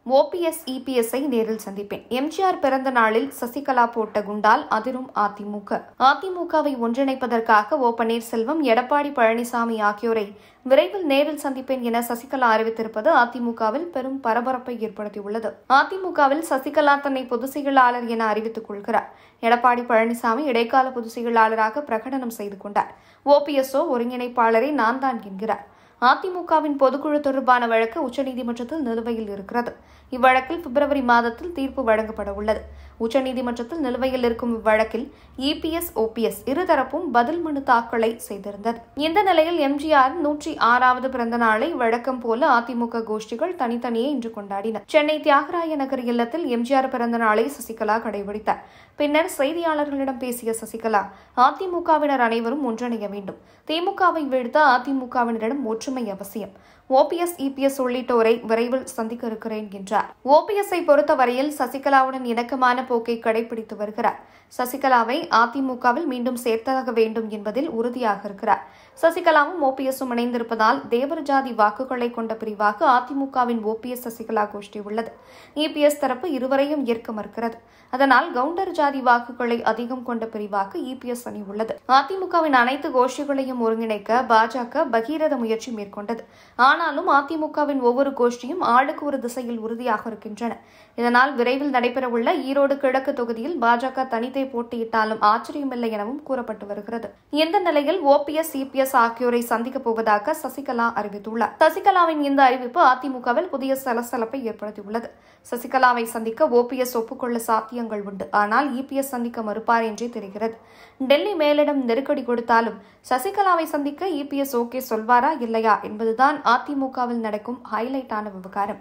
OPS இபிஎஸ்ஐ நேரில் சந்திப்பேன் எம்ஜிஆர் பிறந்த நாளில் சசிகலா போட்ட குண்டால் அதிரும் அதிமுக அதிமுகவை ஒன்றிணைப்பதற்காக ஓ பன்னீர்செல்வம் எடப்பாடி பழனிசாமி ஆகியோரை விரைவில் நேரில் சந்திப்பேன் என சசிகலா அறிவித்திருப்பது அதிமுகவில் பெரும் பரபரப்பை ஏற்படுத்தியுள்ளது அதிமுகவில் சசிகலா தன்னை பொதுச் செயலாளர் என அறிவித்துக் கொள்கிறார் எடப்பாடி பழனிசாமி இடைக்கால பொதுச் செயலாளராக பிரகடனம் செய்து கொண்டார் ஓபிஎஸ்ஓ ஒருங்கிணைப்பாளரை நான் தான் என்கிறார் அதிமுகவின் பொதுக்குழு தொடர்பான வழக்கு உச்சநீதிமன்றத்தில் நிலுவையில் இருக்கிறது இவ்வழக்கில் பிப்ரவரி மாதத்தில் தீர்ப்பு வழங்கப்பட உள்ளது உச்சநீதிமன்றத்தில் நிலுவையில் இருக்கும் இவ்வழக்கில் இபிஎஸ் ஓபிஎஸ் இருதரப்பும் பதில் மனு தாக்கலை செய்திருந்தது இந்த நிலையில் எம்ஜிஆர் நூற்றி ஆறாவது பிறந்த நாளை வழக்கம் போல அதிமுக கோஷ்டிகள் தனித்தனியே இன்று கொண்டாடின சென்னை தியாகராய நகர் இல்லத்தில் எம்ஜிஆர் பிறந்த நாளை சசிகலா கடைபிடித்தார் பின்னர் செய்தியாளர்களிடம் பேசிய சசிகலா அதிமுகவினர் அனைவரும் ஒன்றிணைய வேண்டும் திமுகவை வீழ்த்த அதிமுகவினரிடம் ஒற்றுமை அவசியம் ஓபிஎஸ் இபிஎஸ் உள்ளிட்டோரை விரைவில் சந்திக்க இருக்கிறேன் என்றார் ஓபிஎஸ்ஐ பொறுத்தவரையில் சசிகலாவுடன் இணக்கமான போக்கை கடைபிடித்து வருகிறார் சசிகலாவை அதிமுகவில் மீண்டும் சேர்த்தாக வேண்டும் என்பதில் உறுதியாக இருக்கிறார் சசிகலாவும் ஓபிஎஸும் இணைந்திருப்பதால் தேவர் ஜாதி வாக்குகளை கொண்ட பிரிவாக அதிமுகவின் ஓபிஎஸ் சசிகலா கோஷ்டி உள்ளது இபிஎஸ் தரப்பு இருவரையும் ஏற்க மறுக்கிறது அதனால் கவுண்டர் ஜாதி வாக்குகளை அதிகம் கொண்ட பிரிவாக இபிஎஸ் அணி உள்ளது அதிமுகவின் அனைத்து கோஷ்டிகளையும் ஒருங்கிணைக்க பாஜக பகீரத முயற்சி மேற்கொண்டது ஆனாலும் அதிமுகவின் ஒவ்வொரு கோஷ்டியும் ஆளுக்கு ஒரு திசையில் உறுதியாக இருக்கின்றன இதனால் விரைவில் நடைபெறவுள்ள ஈரோடு கிழக்கு தொகுதியில் பாஜக தனித்தே போட்டியிட்டாலும் ஆச்சரியமில்லை எனவும் கூறப்பட்டு வருகிறது இந்த நிலையில் ஓபிஎஸ் சிபிஎஸ் ஆகியோரை சந்திக்கப் போவதாக சசிகலா அறிவித்துள்ளார் சசிகலாவின் இந்த அறிவிப்பு அதிமுகவில் புதிய சலசலப்பை ஏற்படுத்தியுள்ளது சசிகலாவை சந்திக்க ஓபிஎஸ் ஒப்புக்கொள்ள சாத்தியங்கள் உண்டு ஆனால் இபிஎஸ் சந்திக்க மறுப்பார் என்றே தெரிகிறது டெல்லி மேலிடம் நெருக்கடி கொடுத்தாலும் சசிகலாவை சந்திக்க இபிஎஸ் ஓகே சொல்வாரா இல்லையா என்பதுதான் அதிமுகவில் நடக்கும் ஹைலைட்டான விவகாரம்